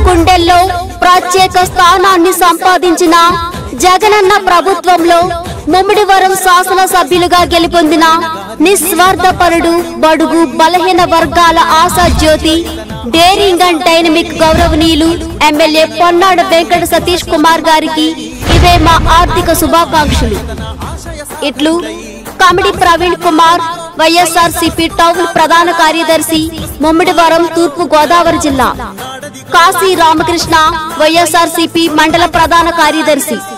గుండెల్లో ప్రత్యేక స్థానాన్ని సంపాదించిన జగనన్న ప్రభుత్వంలో ముమ్మిడివరం శాసనసభ్యులుగా గెలుపొందిన నిస్వార్థపరుడు బడుగు బలహీన వర్గాల ఆశా జ్యోతి డేరింగ్ అండ్ డైనమిక్ గౌరవనీయులు ఎమ్మెల్యే పొన్నాడ వెంకట సతీష్ కుమార్ గారికి ఇవే మా ఆర్థిక శుభాకాంక్షలు ఇట్లు కమిడి ప్రవీణ్ కుమార్ వైఎస్ఆర్ సిపి టౌన్ ప్రధాన కార్యదర్శి ముమ్మిడివరం తూర్పు గోదావరి జిల్లా కాశీ రామకృష్ణ వైఎస్ఆర్ సిపి మండల ప్రధాన కార్యదర్శి